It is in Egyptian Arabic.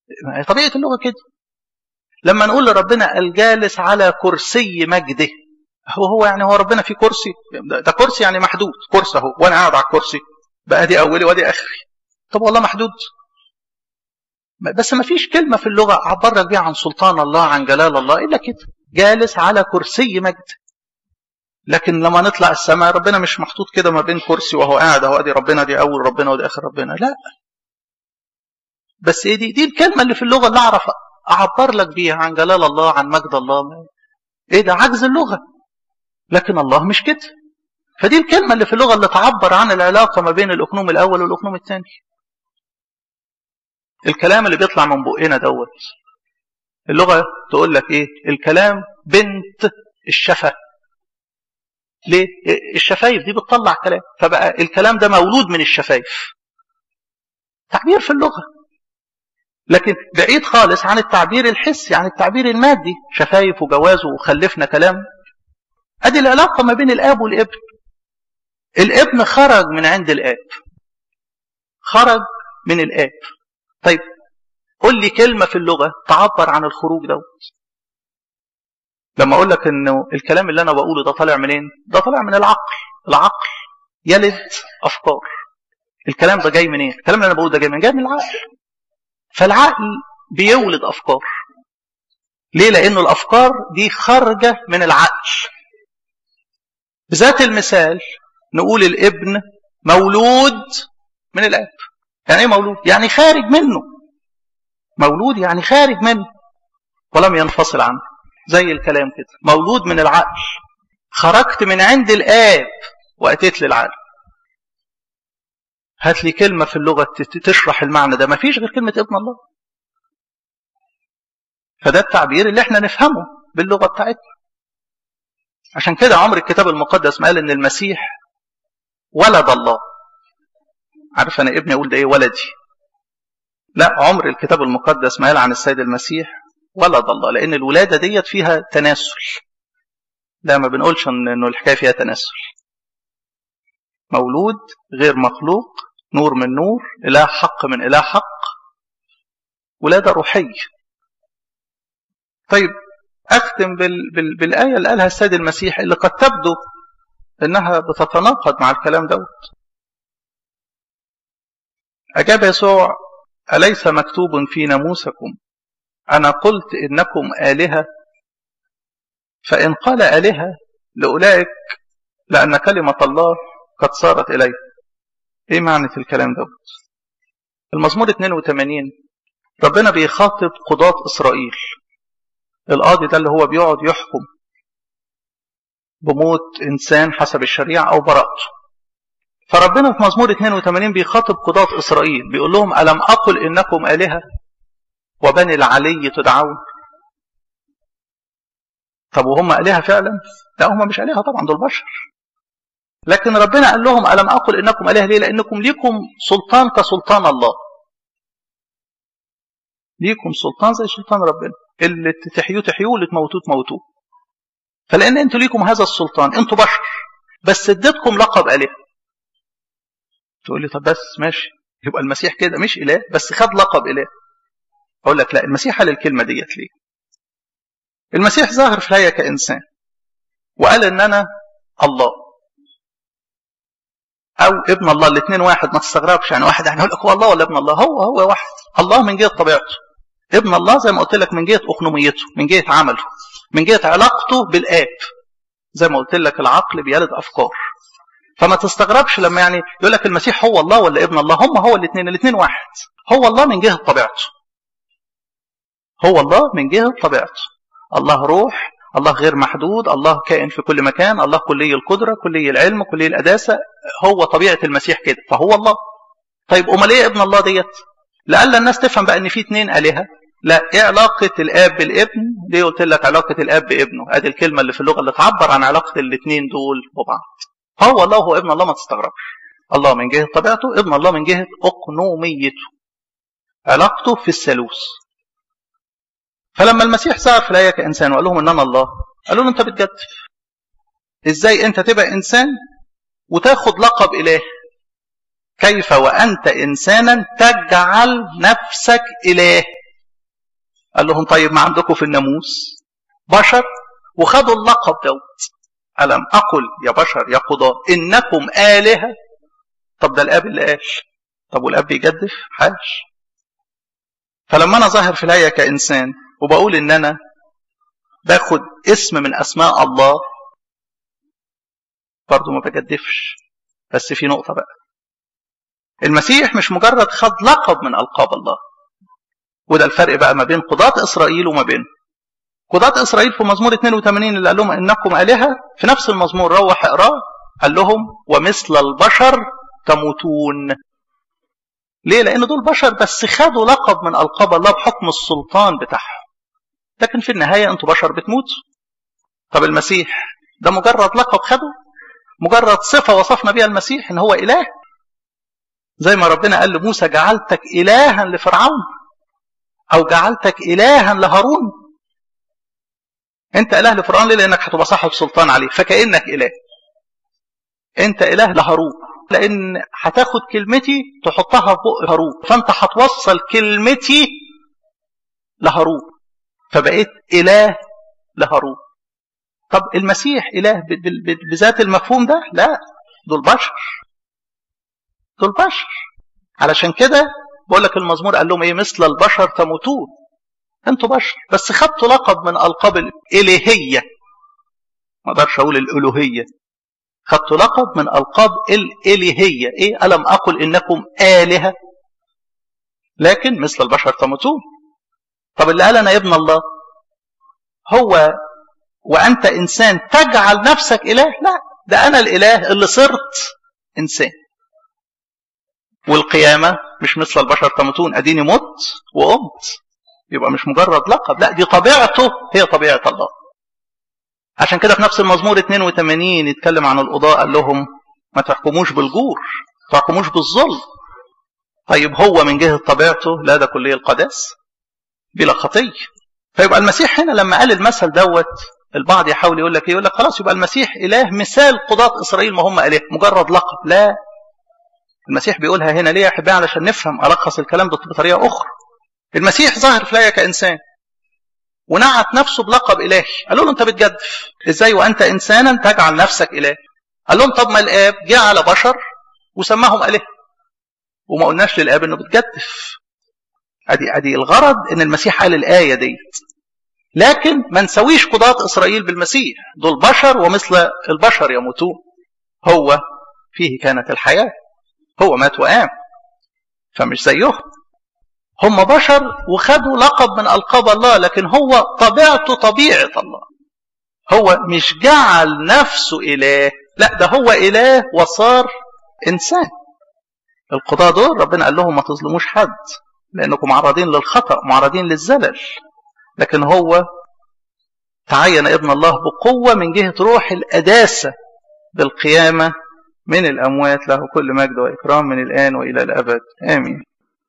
طبيعة اللغة كده لما نقول لربنا الجالس على كرسي مجده هو هو يعني هو ربنا في كرسي ده كرسي يعني محدود كرسي اهو وانا قاعد على الكرسي بقى دي اولي ودي اخري طب والله محدود بس ما فيش كلمة في اللغة عبرك بيها عن سلطان الله عن جلال الله إلا كده جالس على كرسي مجد لكن لما نطلع السماء ربنا مش محطوط كده ما بين كرسي وهو قاعد اهو ادي ربنا دي اول ربنا ودي اخر ربنا لا بس ايه دي دي الكلمه اللي في اللغه اللي اعرف اعبر لك بيها عن جلال الله عن مجد الله ايه ده عجز اللغه لكن الله مش كده فدي الكلمه اللي في اللغه اللي تعبر عن العلاقه ما بين الاقنوم الاول والاقنوم الثاني الكلام اللي بيطلع من بقنا دوت اللغه تقول لك ايه الكلام بنت الشفه ليه الشفايف دي بتطلع كلام فبقى الكلام ده مولود من الشفايف تعبير في اللغه لكن بعيد خالص عن التعبير الحسي عن التعبير المادي شفايف وجواز وخلفنا كلام ادي العلاقه ما بين الاب والابن الابن خرج من عند الاب خرج من الاب طيب قل لي كلمه في اللغه تعبر عن الخروج دوت لما اقول لك انه الكلام اللي انا بقوله ده طالع منين ده طالع من العقل العقل يلد افكار الكلام ده جاي منين الكلام اللي انا بقوله ده جاي من جاي من العقل فالعقل بيولد افكار ليه لانه الافكار دي خارجه من العقل بذات المثال نقول الابن مولود من الاب يعني ايه مولود يعني خارج منه مولود يعني خارج منه ولم ينفصل عنه زي الكلام كده مولود من العقل خرجت من عند الآب وأتيت للعالم هات لي كلمة في اللغة تشرح المعنى ده ما فيش غير كلمة ابن الله فده التعبير اللي احنا نفهمه باللغة بتاعتنا عشان كده عمر الكتاب المقدس ما قال ان المسيح ولد الله عارف انا ابني اقول ده ايه ولدي لا عمر الكتاب المقدس ما قال عن السيد المسيح ولد الله لان الولاده ديت فيها تناسل لا ما بنقولش انه الحكايه فيها تناسل مولود غير مخلوق نور من نور اله حق من اله حق ولاده روحيه طيب اختم بال بال بالايه اللي قالها السيد المسيح اللي قد تبدو انها بتتناقض مع الكلام دوت اجاب يسوع اليس مكتوب في ناموسكم أنا قلت إنكم آلهة فإن قال آلهة لأولئك لأن كلمة الله قد صارت إليه إيه معنى الكلام ده المزمور 82 ربنا بيخاطب قضاة إسرائيل القاضي ده اللي هو بيقعد يحكم بموت إنسان حسب الشريعة أو براءته فربنا في مزمور 82 بيخاطب قضاة إسرائيل بيقول لهم ألم أقل إنكم آلهة وبني العلي تدعون طب وهم آلهة فعلا لا هم مش آلهة طبعا دول بشر لكن ربنا قال لهم ألم أقل إنكم آلهة ليه لأنكم ليكم سلطان كسلطان الله ليكم سلطان زي سلطان ربنا اللي تحيوه تحيوه واللي تموتوه تموتوه فلأن أنتوا ليكم هذا السلطان أنتوا بشر بس اديتكم لقب آلهة تقول لي طب بس ماشي يبقى المسيح كده مش إله بس خد لقب إله أقول لك لا المسيح قال الكلمة ديت ليه المسيح ظاهر في الهيئة كإنسان وقال إن أنا الله أو ابن الله الاثنين واحد ما تستغربش يعني واحد يعني يقول لك هو الله ولا ابن الله هو هو واحد الله من جهة طبيعته ابن الله زي ما قلت لك من جهة أقنوميته من جهة عمله من جهة علاقته بالآب زي ما قلت لك العقل بيلد أفكار فما تستغربش لما يعني يقول لك المسيح هو الله ولا ابن الله هم هو الاثنين الاثنين واحد هو الله من جهة طبيعته هو الله من جهة طبيعته الله روح الله غير محدود الله كائن في كل مكان الله كلي القدرة كلي العلم كلي الأداسة هو طبيعة المسيح كده فهو الله طيب أمال إيه ابن الله ديت لألا الناس تفهم بقى إن في اتنين آلهة لا إيه علاقة الآب بالابن دي قلت لك علاقة الآب بابنه أدي الكلمة اللي في اللغة اللي تعبر عن علاقة الاثنين دول ببعض هو الله هو ابن الله ما تستغربش الله من جهة طبيعته ابن الله من جهة أقنوميته علاقته في الثالوث فلما المسيح ظهر في الآية كإنسان وقال لهم إن أنا الله قالوا له أنت بتجدف إزاي أنت تبقى إنسان وتاخد لقب إله كيف وأنت إنسانا تجعل نفسك إله قال لهم طيب ما عندكم في الناموس بشر وخدوا اللقب دوت ألم أقل يا بشر يا قضاة إنكم آلهة طب ده الآب اللي قال طب والآب بيجدف حاش فلما أنا ظاهر في الآية كإنسان وبقول إن أنا باخد اسم من أسماء الله برضه ما بجدفش بس في نقطة بقى المسيح مش مجرد خد لقب من ألقاب الله وده الفرق بقى ما بين قضاة إسرائيل وما بين قضاة إسرائيل في مزمور 82 اللي قال لهم إنكم آلهة في نفس المزمور روح اقراه قال لهم ومثل البشر تموتون ليه؟ لأن دول بشر بس خدوا لقب من ألقاب الله بحكم السلطان بتاعهم لكن في النهاية أنتوا بشر بتموتوا طب المسيح ده مجرد لقب خده مجرد صفة وصفنا بها المسيح إن هو إله زي ما ربنا قال لموسى جعلتك إلها لفرعون أو جعلتك إلها لهارون أنت إله لفرعون ليه؟ لأنك هتبقى صاحب سلطان عليه فكأنك إله أنت إله لهارون لأن هتاخد كلمتي تحطها في بق هارون فأنت هتوصل كلمتي لهارون فبقيت إله لهارون طب المسيح إله بذات المفهوم ده لا دول بشر دول بشر علشان كده بقول لك المزمور قال لهم ايه مثل البشر تموتون انتوا بشر بس خدتوا لقب من القاب الالهيه ما اقدرش اقول الالوهيه خدتوا لقب من القاب الالهيه ايه الم اقل انكم الهه لكن مثل البشر تموتون طب اللي قال انا ابن الله هو وانت انسان تجعل نفسك اله لا ده انا الاله اللي صرت انسان والقيامة مش مثل البشر تموتون أديني مت وقمت يبقى مش مجرد لقب لا دي طبيعته هي طبيعة الله عشان كده في نفس المزمور 82 يتكلم عن القضاء قال لهم ما تحكموش بالجور ما تحكموش بالظلم طيب هو من جهة طبيعته لا ده كلية القداس بلا خطية فيبقى المسيح هنا لما قال المثل دوت البعض يحاول يقول لك ايه يقول لك خلاص يبقى المسيح اله مثال قضاة اسرائيل ما هم اله مجرد لقب لا المسيح بيقولها هنا ليه يا احبائي علشان نفهم الخص الكلام ده بطريقه اخرى المسيح ظهر في الايه كانسان ونعت نفسه بلقب الهي قالوا له انت بتجدف ازاي وانت انسانا تجعل نفسك اله قال لهم طب ما الاب جه على بشر وسماهم اله وما قلناش للاب انه بتجدف ادي ادي الغرض ان المسيح قال الايه ديت لكن ما نسويش قضاة اسرائيل بالمسيح دول بشر ومثل البشر يموتون هو فيه كانت الحياه هو مات وقام فمش زيهم هم بشر وخدوا لقب من ألقاب الله لكن هو طبيعته طبيعة الله هو مش جعل نفسه إله لا ده هو إله وصار إنسان القضاة دول ربنا قال لهم ما تظلموش حد لأنكم معرضين للخطأ معرضين للزلل لكن هو تعين ابن الله بقوة من جهة روح الأداسة بالقيامة من الأموات له كل مجد وإكرام من الآن وإلى الأبد آمين